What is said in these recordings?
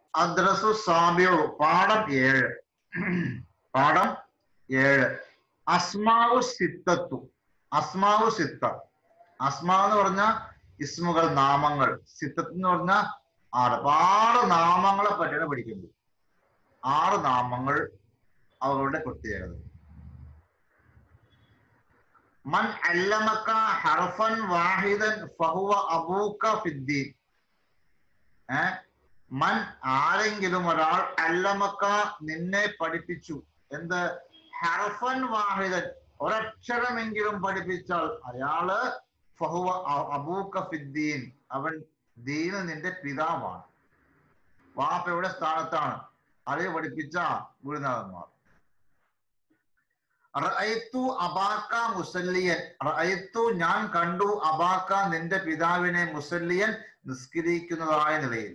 അദ്രസു സാബിയു പാഠം ഏഴ് പാഠം ഏഴ് അസ്മാവു സിത്തത്തു അസ്മാവു സിത്ത അസ്മാവ് എന്ന് പറഞ്ഞ ഇസ്മുകൾ നാമങ്ങൾ സിത്തത്ത് എന്ന് പറഞ്ഞ ആറ് അപ്പൊ ആറ് നാമങ്ങളെ പറ്റിയാണ് പഠിക്കുന്നത് ആറ് നാമങ്ങൾ അവരുടെ പ്രത്യേകത മൻ അല്ലമക്ക ഹർഫൻ വാഹിദൻ ഫഹുവ അബൂക്ക ഫിദ്ദീൻ ഏ മൻ ആരെങ്കിലും ഒരാൾ അല്ലമക്ക നിന്നെ പഠിപ്പിച്ചു എന്ത് ഹർഫൻ വാഹിദൻ ഒരക്ഷരമെങ്കിലും പഠിപ്പിച്ചാൽ അയാള് ഫഹുവ അ- അബൂക്ക ഫിദ്ദീൻ അവൻ ദീന് നിന്റെ പിതാവാണ് വാപ്പയുടെ സ്ഥാനത്താണ് അറിവ് പഠിപ്പിച്ച ഗുരുനാഥന്മാർ റഅയ്തു അബാക്ക മുസല്ലിയൻ റഅയ്തു ഞാൻ കണ്ടു അബാക്ക നിന്റെ പിതാവിനെ മുസല്ലിയൻ നിസ്കരിക്കുന്നതായ നിലയിൽ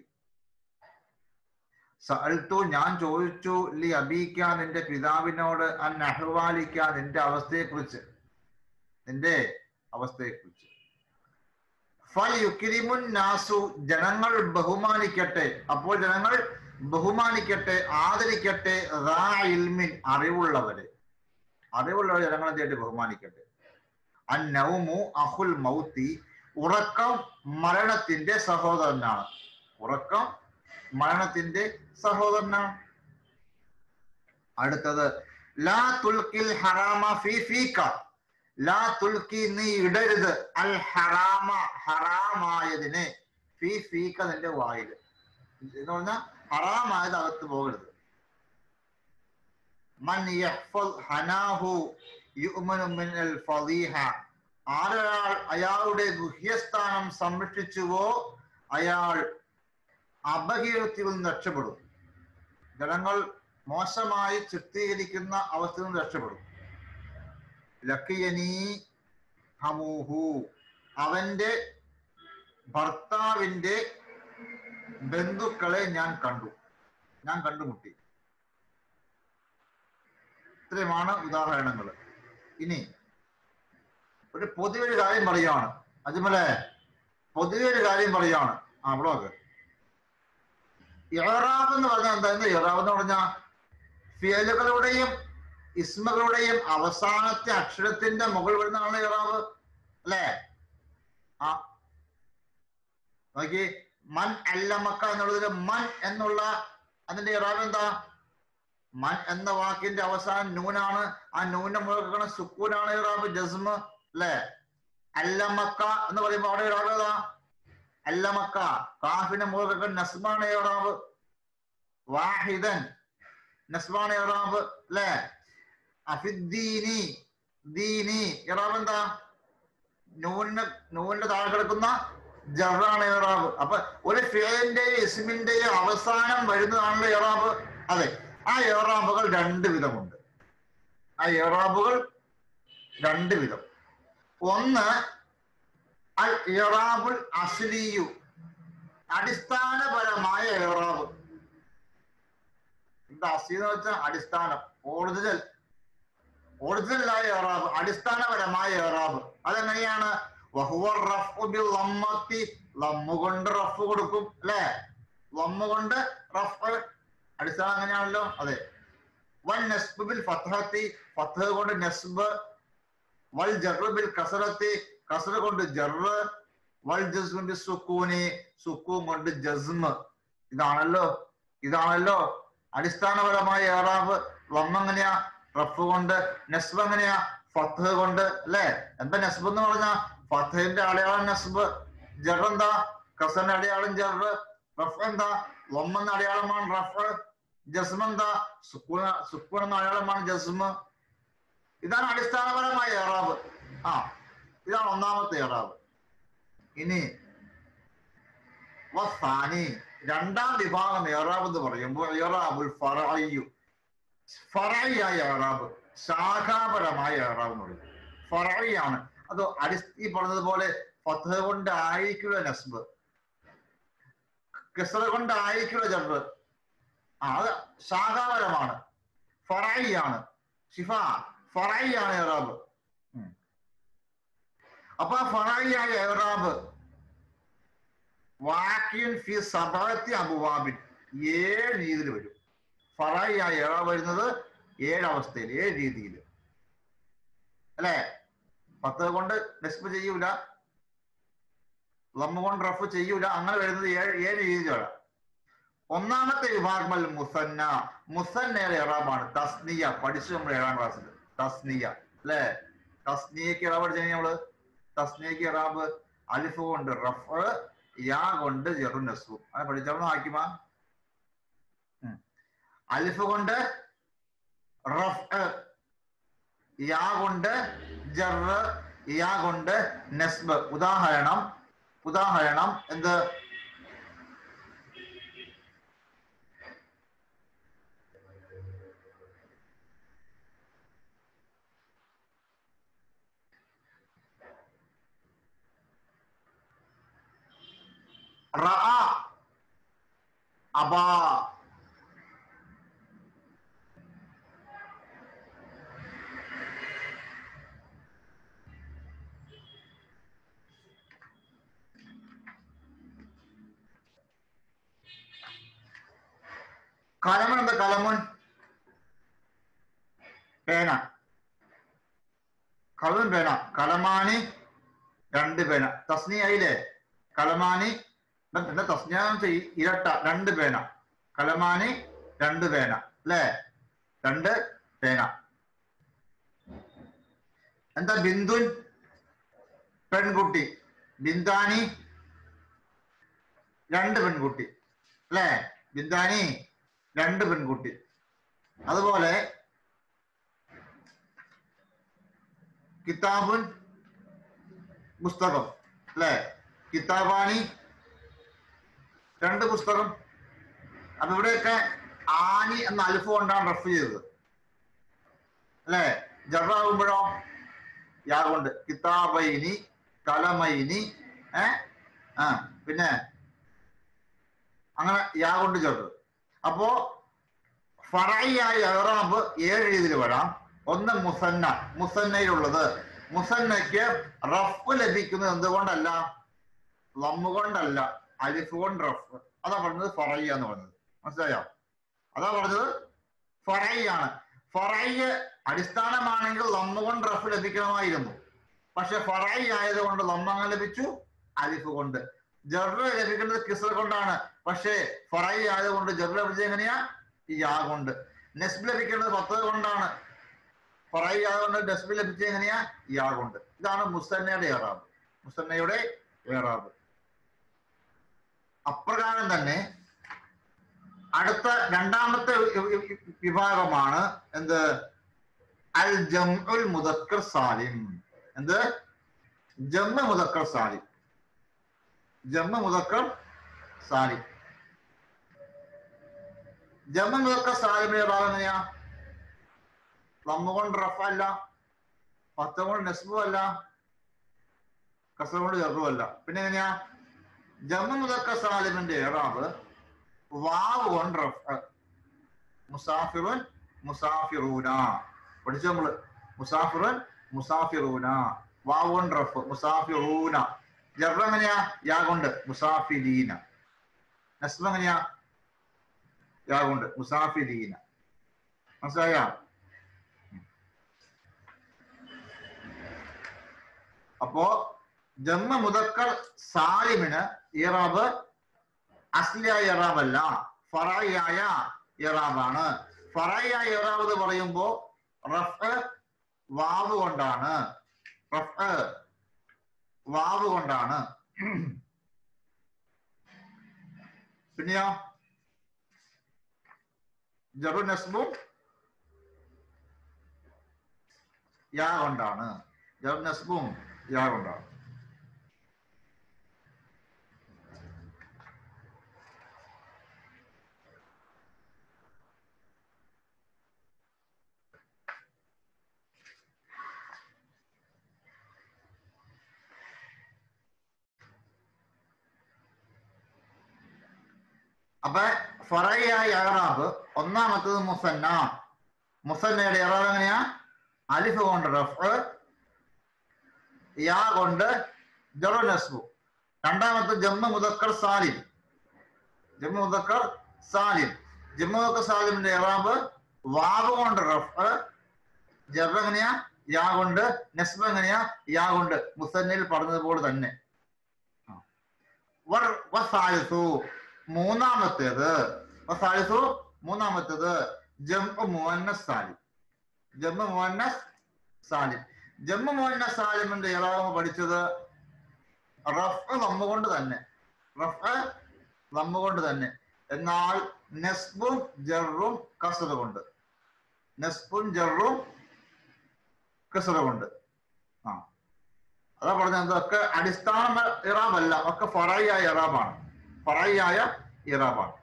സഅൽത്തു ഞാൻ ചോദിച്ചു ലി അബീക്ക നിന്റെ പിതാവിനോട് അൻ അഹ്വാലിക്ക നിന്റെ അവസ്ഥയെക്കുറിച്ച് നിന്റെ അവസ്ഥയെക്കുറിച്ച് ഫൽ യുക്രിമുൻ നാസു ജനങ്ങൾ ബഹുമാനിക്കട്ടെ അപ്പോൾ ജനങ്ങൾ ബഹുമാനിക്കട്ടെ ആദരിക്കട്ടെ റാ ഇൽമിൻ അറിവുള്ളവരെ അറിവുള്ളവർ ജനങ്ങളെ തേടി ബഹുമാനിക്കട്ടെ അന്നൗമു അഹുൽ മൗത്തി ഉറക്കം മരണത്തിന്റെ സഹോദരനാണ് ഉറക്കം മരണത്തിന്റെ സഹോദരനാണ് അടുത്തത് ലാ തുൽക്കിൽ ഹറാമ ഫീ ഫീക ലാ തുൽക്കി നീ ഇടരുത് അൽ ഹറാമ ഹറാമായതിനെ ഫീ ഫീക നിന്റെ വായില് എന്ന് പറഞ്ഞാൽ ഹറാമായത് അകത്ത് പോകരുത് മൻ യഹ്ഫൽ ഹനാഹു യുഅ്മനു മിനൽ ഫളീഹ ആരൊരാൾ അയാളുടെ ഗുഹ്യസ്ഥാനം സംരക്ഷിച്ചുവോ അയാൾ അപകീർത്തിയിൽ നിന്ന് രക്ഷപ്പെടും ജനങ്ങൾ മോശമായി ചിത്രീകരിക്കുന്ന അവസ്ഥയിൽ നിന്ന് രക്ഷപ്പെടും ലക്കിയനീ ഹമൂഹു അവന്റെ ഭർത്താവിന്റെ ബന്ധുക്കളെ ഞാൻ കണ്ടു ഞാൻ കണ്ടുമുട്ടി ഇത്രയുമാണ് ഉദാഹരണങ്ങൾ ഇനി ഒരു പൊതുവെ ഒരു കാര്യം പറയുകയാണ് അജ്മലെ പൊതുവെ ഒരു കാര്യം പറയുകയാണ് ആ ബ്ലോഗ് ഇറാബ് എന്ന് പറഞ്ഞാൽ എന്താ ഇറാബ് എന്ന് പറഞ്ഞാൽ ഫിയലുകളുടെയും ഇസ്മകളുടെയും അവസാനത്തെ അക്ഷരത്തിന്റെ മുകൾ വരുന്നതാണ് ഇറാബ് അല്ലേ ആ നോക്കി മൻ അല്ലമക്ക എന്നുള്ളതിൽ മൻ എന്നുള്ള അതിന്റെ ഇറാബ് എന്താ മൻ എന്ന വാക്കിന്റെ അവസാനം നൂനാണ് ആ നൂന മുഴുവൻ സുക്കൂനാണ് ഇറാബ് ജസ്മ അല്ലേ അല്ലമക്ക എന്ന് പറയുമ്പോൾ അവിടെ ഇറാബ് ഏതാ അല്ലമക്ക കാഫിന്റെ മുഴുവൻ നസ്മാണ് ഇറാബ് വാഹിദൻ നസ്മാണ് ഇറാബ് അല്ലേ അഫിദ്ദീനി ദീനി ഇറാബ് എന്താ നൂനിന് നൂനിന്റെ താഴെ കിടക്കുന്ന ജറാണ് ഇറാബ് അപ്പൊ ഒരു ഫേന്റെയും ഇസ്മിന്റെയും അവസാനം വരുന്നതാണല്ലോ ഇറാബ് അതെ ആ ഇറാബുകൾ രണ്ട് വിധമുണ്ട് ആ ഇറാബുകൾ രണ്ട് വിധം ഒന്ന് അൽ ഇറാബുൽ അസ്ലിയു അടിസ്ഥാനപരമായ ഇറാബ് എന്താ അസീ എന്ന് വെച്ചാൽ അടിസ്ഥാനം ഒറിജിനൽ ഒറിജിനലായ ഇറാബ് അടിസ്ഥാനപരമായ ഇറാബ് അതെങ്ങനെയാണ് വഹുവ റഫ്ഉ ബിൽ ലമ്മത്തി ലമ്മു കൊണ്ട് റഫ് കൊടുക്കും അല്ലേ ലമ്മു കൊണ്ട് റഫ് അടിസ്ഥാനം അങ്ങനെയാണല്ലോ അതെ വൽ നസ്ബ് ബിൽ ഫത്ഹത്തി ഫത്ഹ കൊണ്ട് നസ്ബ് വൽ ജറ് ബിൽ കസറത്തി കസറ കൊണ്ട് ജറ് വൽ ജസ്മു ബിൽ സുക്കൂനി സുക്കൂൻ കൊണ്ട് ജസ്മ് ഇതാണല്ലോ ഇതാണല്ലോ അടിസ്ഥാനപരമായ ഏറാബ് ലമ്മ എങ്ങനെയാ റഫ് കൊണ്ട് നസ്ബ് എങ്ങനെയാ ഫത്ത് കൊണ്ട് അല്ലേ എന്താ നസ്ബ് എന്ന് പറഞ്ഞ ഫത്തിന്റെ അടയാളം നസ്ബ് ജർ എന്താ കസന്റെ അടയാളം ജർ റഫ് എന്താ ലമ്മ എന്ന അടയാളമാണ് റഫ് ജസ്മ എന്താ സുക്കൂന സുക്കൂൺ എന്ന അടയാളമാണ് ജസ്മ ഇതാണ് അടിസ്ഥാനപരമായ ഏറാബ് ആ ഇതാണ് ഒന്നാമത്തെ ഏറാബ് ഇനി വസാനി രണ്ടാം വിഭാഗം ഏറാബ് എന്ന് പറയുമ്പോൾ ഏറാബുൽ ഫറയ്യു ഫറയായ ഏറാബ് ശാഖാപരമായ ഏറാബ് എന്ന് പറയും ഫറയാണ് അത് അടി ഈ പറഞ്ഞതുപോലെ ഫത്ത് കൊണ്ട് ആയിരിക്കുക നസ്ബ് കിസറ കൊണ്ട് ആയിരിക്കുക ജർബ് ആ അത് ശാഖാപരമാണ് ഫറയാണ് ഷിഫ ഫറയാണ് ഏറാബ് ഉം. അപ്പൊ ആ ഫറയായ ഏറാബ് വാക്യൻ ഫി സബഅത്തി അബുവാബിൻ ഏഴ് രീതിയിൽ വരും ഫറായി ആ ഏഴ വരുന്നത് ഏഴ് അവസ്ഥയിൽ ഏഴ് രീതിയിൽ അല്ലേ പത്ത് കൊണ്ട് നെസ്ബ് ചെയ്യൂല ലമ്മ കൊണ്ട് റഫ് ചെയ്യൂല അങ്ങനെ വരുന്നത് ഏഴ് ഏഴ് രീതിയിലാണ് ഒന്നാമത്തെ വിഭാഗം അൽ മുസന്ന മുസന്നയുടെ ഇറാബാണ് തസ്നിയ പഠിച്ചു നമ്മൾ ഏഴാം ക്ലാസ്സിൽ തസ്നിയ അല്ലേ തസ്നിയക്ക് ഇറാബ് പഠിച്ചു നമ്മള് തസ്നിയക്ക് ഇറാബ് അലിഫ് കൊണ്ട് റഫ് യാ കൊണ്ട് ജെറു നസ്ബു അങ്ങനെ പഠിച്ചാൽ ആക്കിമ അലിഫ് കൊണ്ട് റഫ് യാ കൊണ്ട് ജറ് യാ കൊണ്ട് നസ്ബ് ഉദാഹരണം ഉദാഹരണം എന്ത് റഅ അബാ കലമൻ എന്താ കലമൻ പേന കളവൻ പേന കലമാനി രണ്ട് പേന തസ്നിയായില്ലേ കലമാനി എന്താ തസ്നിയാന്ന് ചെയ് ഇരട്ട രണ്ട് പേന കലമാനി രണ്ട് പേന അല്ലേ രണ്ട് പേന എന്താ ബിന്ദുൻ പെൺകുട്ടി ബിന്ദാനി രണ്ട് പെൺകുട്ടി അല്ലേ ബിന്ദാനി രണ്ട് പെൺകുട്ടി അതുപോലെ കിതാബുൻ പുസ്തകം അല്ലെ കിതാബാനി രണ്ട് പുസ്തകം അപ്പൊ ഇവിടെയൊക്കെ ആനി എന്ന അലിഫ് കൊണ്ടാണ് റഫ് ചെയ്തത് അല്ലെ ജറാകുമ്പോഴോ യാ കൊണ്ട് കിതാബൈനി കലമൈനി ഏ ആ പിന്നെ അങ്ങനെ യാ കൊണ്ട് ചേർത്ത് അപ്പോ ഫറായിയായ ഇറാബ് ഏഴ് രീതിയിൽ വരാം ഒന്ന് മുസന്ന മുസന്നയിലുള്ളത് മുസന്നയ്ക്ക് റഫ് ലഭിക്കുന്നത് എന്തുകൊണ്ടല്ല ലമ്മ് കൊണ്ടല്ല അലിഫ് കൊണ്ട് റഫ് അതാ പറഞ്ഞത് ഫറയ്യ എന്ന് പറഞ്ഞത് മനസ്സിലായോ അതാ പറഞ്ഞത് ഫറയ്യാണ് ഫറയ്യ് അടിസ്ഥാനമാണെങ്കിൽ ലമ്മ് കൊണ്ട് റഫ് ലഭിക്കണമായിരുന്നു പക്ഷെ ഫറൈ ആയതുകൊണ്ട് ലമ്മ അങ്ങനെ ലഭിച്ചു അലിഫ് കൊണ്ട് ജറ് ലഭിക്കുന്നത് കിസർ കൊണ്ടാണ് പക്ഷേ ഫറൈ ആയതുകൊണ്ട് ജറ് ലഭിച്ചത് എങ്ങനെയാ ഈ യാ കൊണ്ട് നെസ്ബ് ലഭിക്കേണ്ടത് പത്ത് കൊണ്ടാണ് ഫറൈ ആയതുകൊണ്ട് നെസ്ബ് ലഭിച്ചത് എങ്ങനെയാ യാ കൊണ്ട് ഇതാണ് മുസന്നയുടെ ഏറാബ് മുസന്നയുടെ ഏറാബ് അപ്രകാരം തന്നെ അടുത്ത രണ്ടാമത്തെ വി- വി- വി- വിഭാഗമാണ് എന്ത് അൽ ജംഉൽ മുദക്കർ സാലിം എന്ത് ജമ്മ മുദക്കർ സാലിം ജമ്മ മുദക്കർ സാലിം ജമ്മ മുദക്കർ സാലിമിന്റെ ഭാഗം എങ്ങനെയാ ലമ്മ കൊണ്ട് റഫ അല്ല പത്ത് കൊണ്ട് നെസ്ബു അല്ല കസർ കൊണ്ട് ചെറുതും അല്ല പിന്നെ എങ്ങനെയാ ജമ്മ മുദക്കർ സാലിമിന്റെ ഏറാബ് വാവ് കൊണ്ട് റഫ് മുസാഫിറുൻ മുസാഫിറൂന പഠിച്ചു നമ്മള് മുസാഫിറുൻ മുസാഫിറൂന വാവ് കൊണ്ട് റഫ് മുസാഫിറൂന ജർറ എങ്ങനെയാ യാ കൊണ്ട് മുസാഫിലീന നസ്ബ് എങ്ങനെയാ യാ കൊണ്ട് മുസാഫിലീന മനസ്സിലായ അപ്പോ ജമ്മ മുതക്കർ സാലിമിന് ഇറാബ് അസ്ലിയായ ഇറാബല്ല ഫറായിയായ ഇറാബാണ് ഫറായിയായ ഇറാബ് എന്ന് പറയുമ്പോ റഫ് വാവ് കൊണ്ടാണ് റഫ് വാവ് കൊണ്ടാണ് പിന്നെയോ ജറു നസ്ബും യാ കൊണ്ടാണ് ജറു നസ്ബും യാ കൊണ്ടാണ് അപ്പൊ ഫറയായ ഇറാബ് ഒന്നാമത്തത് മുസന്ന മുസന്നയുടെ ഇറാബ് എങ്ങനെയാ അലിഫ് കൊണ്ട് റഫ് യാ കൊണ്ട് ജറു നസ്ബു രണ്ടാമത്തെ ജമ്മ മുദക്കർ സാലിം ജമ്മ മുദക്കർ സാലിം ജമ്മുക്ക് സാലിമിന്റെ ഇറാബ് വാവ് കൊണ്ട് റഫ് ജബ് എങ്ങനെയാ യാ കൊണ്ട് നസ്ബ് എങ്ങനെയാ യാ കൊണ്ട് മുസന്നിൽ പറഞ്ഞതുപോലെ തന്നെ ആ. വർ- വസാലിസു മൂന്നാമത്തേത് വസാലിസു മൂന്നാമത്തേത് ജംഉ മുഅന്നസ് സാലിം ജമ്മു മുഅന്നസ് സാലിം ജമ്മു മുഅന്നസ് സാലിമിന്റെ ഇറാബ് പഠിച്ചത് റഫ് നമ്മ കൊണ്ട് തന്നെ റഫ് നമ്മ കൊണ്ട് തന്നെ എന്നാൽ നെസ്ബും ജറും കസറ കൊണ്ട് നെസ്ബും ജറും കസറ കൊണ്ട് ആ അതാ പറഞ്ഞത് അതൊക്കെ അടിസ്ഥാന ഇറാബല്ല ഒക്കെ ഫറായിയായ ഇറാബാണ് ഫറായിയായ ഇറാബാണ്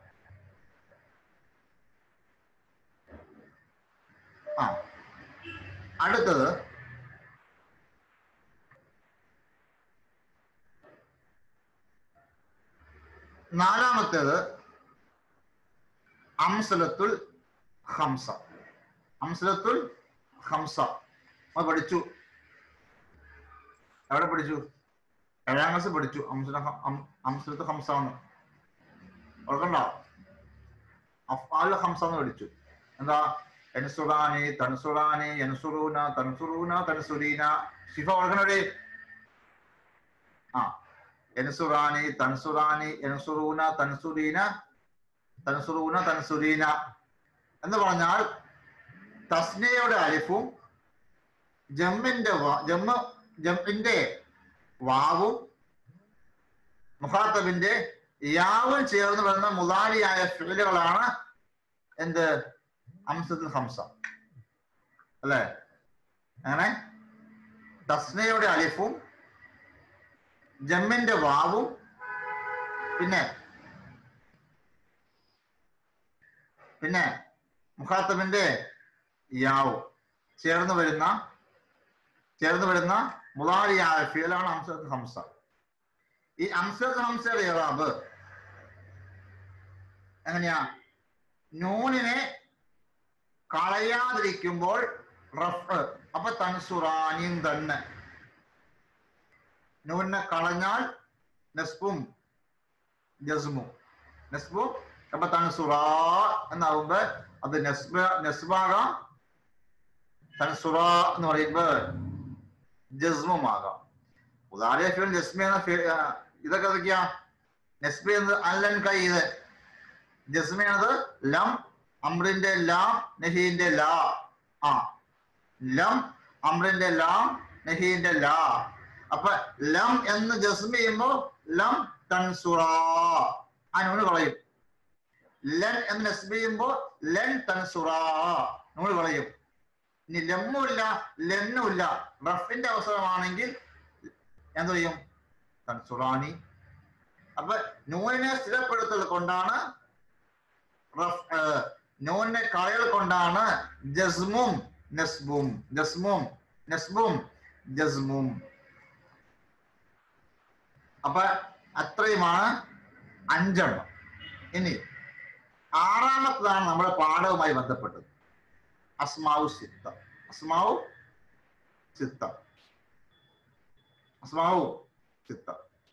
ആ അടുത്തത് നാലാമത്തേത് അംസലത്തുൽ ഹംസ അംസലത്തുൽ ഹംസ അത് പഠിച്ചു എവിടെ പഠിച്ചു ഏഴാം ക്ലാസ് പഠിച്ചു അംസല അം- അംസലത്ത് ഹംസ എന്ന് ഓർക്കണ്ടോ അഫ്ആൽ ഹംസ എന്ന് പഠിച്ചു എന്താ എൻസുറാനി തൻസുറാനി എൻസുറൂന തൻസുറൂന തൻസുരീന ശിഫ ഓർക്കണേ ആ എൻസുറാനി തൻസുറാനി എൻസുറൂന തൻസുരീന തൻസുറൂന തൻസുരീന എന്ന് പറഞ്ഞാൽ തസ്നയുടെ അലിഫും ജമ്മിന്റെ വാ- ജമ്മ് ജമ്മിന്റെ വാവും മുഖാത്തബിന്റെ യാവും ചേർന്ന് വരുന്ന മുതാലിയായ ഫിലുകളാണ് എന്ത് അംസത്തുൽ ഹംസ അല്ലേ അങ്ങനെ തസ്നയുടെ അലിഫും ജമ്മിന്റെ വാവും പിന്നെ പിന്നെ മുഖാത്തബിന്റെ യാവും ചേർന്ന് വരുന്ന ചേർന്ന് വരുന്ന മുതാലിയായ ഫീലാണ് അംസത്ത് ഹംസ ഈ അംസത്ത് ഹംസയുടെ ഇറാബ് എങ്ങനെയാ നൂനിനെ കളയാതിരിക്കുമ്പോൾ റഫ് അപ്പൊ തൻസുറാനിയും തന്നെ നൂനിനെ കളഞ്ഞാൽ നസ്ബും ജസ്മും നസ്ബും അപ്പൊ തൻസുറ എന്നാവുമ്പോ അത് നസ്ബ നസ്ബാകാം തൻസുറ എന്ന് പറയുമ്പോ ജസ്മുമാകാം ഉദാഹരണ ഫിൽ ജസ്മി എന്ന ഫി- ആ, ഇതൊക്കെ എന്തൊക്കെയാ നസ്ബി എന്നത് അല്ലൻ കൈത് ജസ്മി എന്നത് ലം അമ്രിന്റെ ലാം നഹീന്റെ ലാ ആ ലം അമ്രിന്റെ ലാം നഹീന്റെ ലാ അപ്പൊ ലം എന്ന് ജസ്മി ചെയ്യുമ്പോ ലം തൻസുറ ആ നൂന് കളയും ലൻ എന്ന് നസ്ബി ചെയ്യുമ്പോ ലൻ തൻസുറ നൂല് കളയും ഇനി ലമ്മുമില്ല ലെന്നുമില്ല റഫിന്റെ അവസരമാണെങ്കിൽ എന്ത് ചെയ്യും തൻസുറാനി അപ്പൊ നൂനിനെ സ്ഥിരപ്പെടുത്തൽ കൊണ്ടാണ് റഫ് ഏഹ്, നൂനിനെ കളയൽ കൊണ്ടാണ് ജസ്മും നസ്ബും ജസ്മും നസ്ബും ജസ്മും അപ്പൊ അത്രയുമാണ് അഞ്ചെണ്ണം ഇനി ആറാമത്തതാണ് നമ്മുടെ പാഠവുമായി ബന്ധപ്പെട്ടത് അസ്മാവു സിത്ത അസ്മാവു സിത്ത അസ്മാവു സിത്ത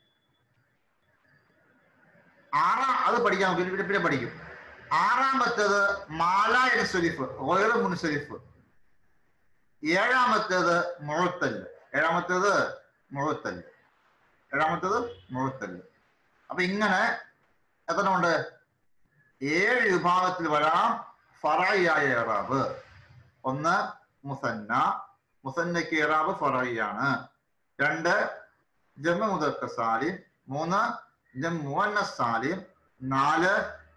ആറാം അത് പഠിക്കാം പിന്നെ പിന്നെ പിന്നെ പഠിക്കും ആറാമത്തേത് മാല മുൻസരിഫ് ഓയർ മുൻസരിഫ് ഏഴാമത്തേത് മുഴത്തല്ല് ഏഴാമത്തേത് മുഴത്തല്ല് ഏഴാമത്തേത് മുഴത്തല്ല് അപ്പൊ ഇങ്ങനെ എത്ര ഉണ്ട് ഏഴ് വിഭാഗത്തിൽ വരാം ഫറായിയായ ഇറാബ് ഒന്ന് മുസന്ന മുസന്നയ്ക്ക് ഇറാബ് ഫറായിയാണ് രണ്ട് ജമ്മ മുതക്ക സാലിം മൂന്ന് ജമ്മുവന്ന സാലിം നാല്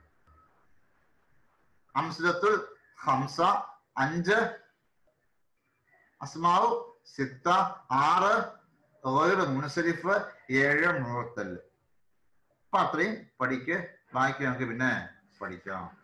അംസലത്തുൽ ഹംസ അഞ്ച് അസ്മാവ് സിത്ത ആറ് ഗൈറ് മുൻസരിഫ് ഏഴ് മുഹത്തല് അപ്പൊ അത്രയും പഠിക്ക് ബാക്കി നമുക്ക് പിന്നെ പഠിക്കാം